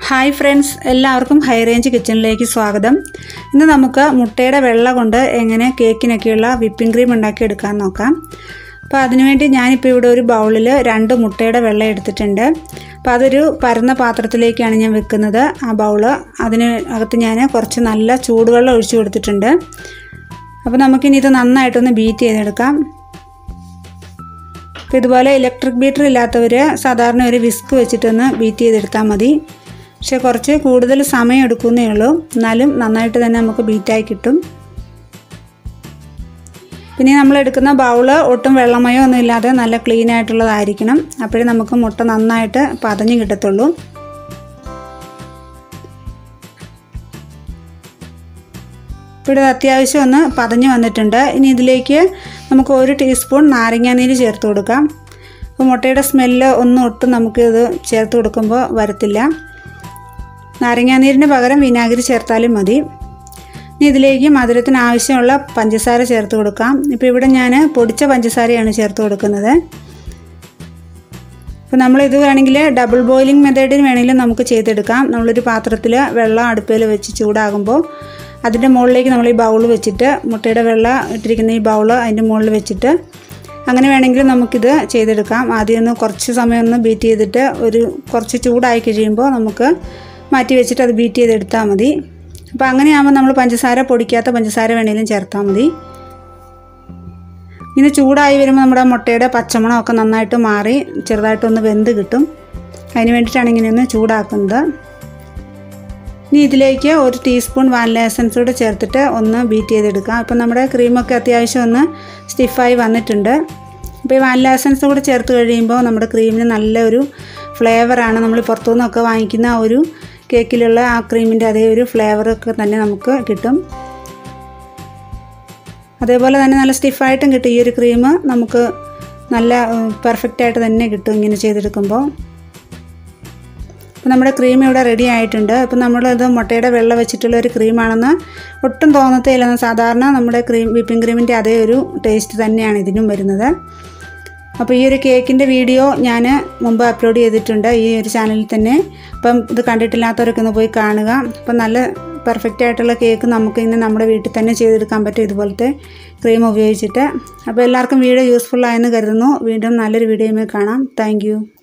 hi friends എല്ലാവർക്കും high range കിച്ചണിലേക്ക് സ്വാഗതം ഇന്ന് നമുക്ക് മുട്ടയുടെ വെള്ള കൊണ്ട് എങ്ങനെ കേക്കിനൊക്കെയുള്ള വിപ്പിംഗ് ക്രീം ഉണ്ടാക്കിയെടുക്കാൻ നോക്കാം അപ്പോൾ അതിനുവേണ്ടി ഞാനിപ്പോൾ ഇവിടെ ഒരു ബൗളിൽ രണ്ട് മുട്ടയുടെ വെള്ളം എടുത്തിട്ടുണ്ട് അപ്പോൾ അതൊരു പരന്ന പാത്രത്തിലേക്കാണ് ഞാൻ വെക്കുന്നത് ആ ബൗള് അതിന് അകത്ത് ഞാൻ കുറച്ച് നല്ല ചൂടുവെള്ളം ഒഴിച്ചു കൊടുത്തിട്ടുണ്ട് അപ്പോൾ നമുക്കിനി ഇത് നന്നായിട്ടൊന്ന് ബീറ്റ് ചെയ്തെടുക്കാം അപ്പോൾ ഇതുപോലെ ഇലക്ട്രിക് ബീറ്റർ ഇല്ലാത്തവർ സാധാരണ ഒരു വിസ്ക് വെച്ചിട്ടൊന്ന് ബീറ്റ് ചെയ്തെടുത്താൽ മതി പക്ഷേ കുറച്ച് കൂടുതൽ സമയം എടുക്കുന്നേ ഉള്ളൂ എന്നാലും നന്നായിട്ട് തന്നെ നമുക്ക് ബീറ്റായി കിട്ടും പിന്നെ നമ്മൾ എടുക്കുന്ന ബൗള് ഒട്ടും വെള്ളമയോ ഒന്നും ഇല്ലാതെ നല്ല ക്ലീൻ ആയിട്ടുള്ളതായിരിക്കണം അപ്പോഴേ നമുക്ക് മുട്ട നന്നായിട്ട് പതഞ്ഞ് കിട്ടത്തുള്ളൂ ഇപ്പോൾ ഇത് അത്യാവശ്യം ഒന്ന് പതഞ്ഞ് വന്നിട്ടുണ്ട് ഇനി ഇതിലേക്ക് നമുക്ക് ഒരു ടീസ്പൂൺ നാരങ്ങാനീര് ചേർത്ത് കൊടുക്കാം അപ്പോൾ മുട്ടയുടെ സ്മെല്ല് ഒന്നും ഒട്ടും നമുക്കിത് ചേർത്ത് കൊടുക്കുമ്പോൾ വരത്തില്ല നാരങ്ങാനീരിന് പകരം വിനാഗിരി ചേർത്താലും മതി ഇനി ഇതിലേക്ക് മധുരത്തിന് ആവശ്യമുള്ള പഞ്ചസാര ചേർത്ത് കൊടുക്കാം ഇപ്പോൾ ഇവിടെ ഞാൻ പൊടിച്ച പഞ്ചസാരയാണ് ചേർത്ത് കൊടുക്കുന്നത് അപ്പോൾ നമ്മൾ ഇത് വേണമെങ്കിൽ ഡബിൾ ബോയിലിംഗ് മെത്തേഡിന് വേണമെങ്കിലും നമുക്ക് ചെയ്തെടുക്കാം നമ്മളൊരു പാത്രത്തിൽ വെള്ളം അടുപ്പിൽ വെച്ച് ചൂടാകുമ്പോൾ അതിൻ്റെ മുകളിലേക്ക് നമ്മൾ ഈ ബൗൾ വെച്ചിട്ട് മുട്ടയുടെ വെള്ള ഇട്ടിരിക്കുന്ന ഈ ബൗൾ അതിൻ്റെ മുകളിൽ വെച്ചിട്ട് അങ്ങനെ വേണമെങ്കിൽ നമുക്കിത് ചെയ്തെടുക്കാം ആദ്യം ഒന്ന് കുറച്ച് സമയം ഒന്ന് ബീറ്റ് ചെയ്തിട്ട് ഒരു കുറച്ച് ചൂടായി കഴിയുമ്പോൾ നമുക്ക് മാറ്റി വെച്ചിട്ട് അത് ബീറ്റ് ചെയ്തെടുത്താൽ മതി അപ്പോൾ അങ്ങനെയാകുമ്പോൾ നമ്മൾ പഞ്ചസാര പൊടിക്കാത്ത പഞ്ചസാര വേണമെങ്കിലും ചേർത്താൽ മതി ഇങ്ങനെ ചൂടായി വരുമ്പോൾ നമ്മുടെ മുട്ടയുടെ പച്ചമണമൊക്കെ നന്നായിട്ട് മാറി ചെറുതായിട്ടൊന്ന് വെന്ത് കിട്ടും അതിന് വേണ്ടിയിട്ടാണ് ഇങ്ങനെ ഒന്ന് ചൂടാക്കുന്നത് ഇനി ഇതിലേക്ക് ഒരു ടീസ്പൂൺ വാനില എസൻസ് കൂടെ ചേർത്തിട്ട് ഒന്ന് ബീറ്റ് ചെയ്തെടുക്കാം ഇപ്പം നമ്മുടെ ക്രീമൊക്കെ അത്യാവശ്യം ഒന്ന് സ്റ്റിഫായി വന്നിട്ടുണ്ട് അപ്പോൾ ഈ വാനില എസൻസ് കൂടെ ചേർത്ത് കഴിയുമ്പോൾ നമ്മുടെ ക്രീമിന് നല്ലൊരു ഫ്ലേവറാണ് നമ്മൾ പുറത്തുനിന്നൊക്കെ വാങ്ങിക്കുന്ന ആ ഒരു കേക്കിലുള്ള ആ ക്രീമിൻ്റെ അതേ ഒരു ഫ്ലേവറൊക്കെ തന്നെ നമുക്ക് കിട്ടും അതേപോലെ തന്നെ നല്ല സ്റ്റിഫായിട്ടും കിട്ടും ഈ ഒരു ക്രീം നമുക്ക് നല്ല പെർഫെക്റ്റ് ആയിട്ട് തന്നെ കിട്ടും ഇങ്ങനെ ചെയ്തെടുക്കുമ്പോൾ അപ്പോൾ നമ്മുടെ ക്രീം ഇവിടെ റെഡി ആയിട്ടുണ്ട് അപ്പോൾ നമ്മളിത് മുട്ടയുടെ വെള്ളം വെച്ചിട്ടുള്ള ഒരു ക്രീമാണെന്ന് ഒട്ടും തോന്നത്തേയില്ല സാധാരണ നമ്മുടെ ക്രീം വിപ്പിംഗ് ക്രീമിൻ്റെ അതേ ഒരു ടേസ്റ്റ് തന്നെയാണ് ഇതിനും വരുന്നത് അപ്പോൾ ഈ ഒരു കേക്കിൻ്റെ വീഡിയോ ഞാൻ മുമ്പ് അപ്ലോഡ് ചെയ്തിട്ടുണ്ട് ഈ ഒരു ചാനലിൽ തന്നെ അപ്പം ഇത് കണ്ടിട്ടില്ലാത്തവരൊക്കെ ഒന്ന് പോയി കാണുക അപ്പം നല്ല പെർഫെക്റ്റ് ആയിട്ടുള്ള കേക്ക് നമുക്ക് ഇന്ന് നമ്മുടെ വീട്ടിൽ തന്നെ ചെയ്തെടുക്കാൻ പറ്റും ഇതുപോലത്തെ ക്രീം ഉപയോഗിച്ചിട്ട് അപ്പോൾ എല്ലാവർക്കും വീഡിയോ യൂസ്ഫുൾ ആയെന്ന് കരുതുന്നു വീണ്ടും നല്ലൊരു വീഡിയോയുമായി കാണാം താങ്ക്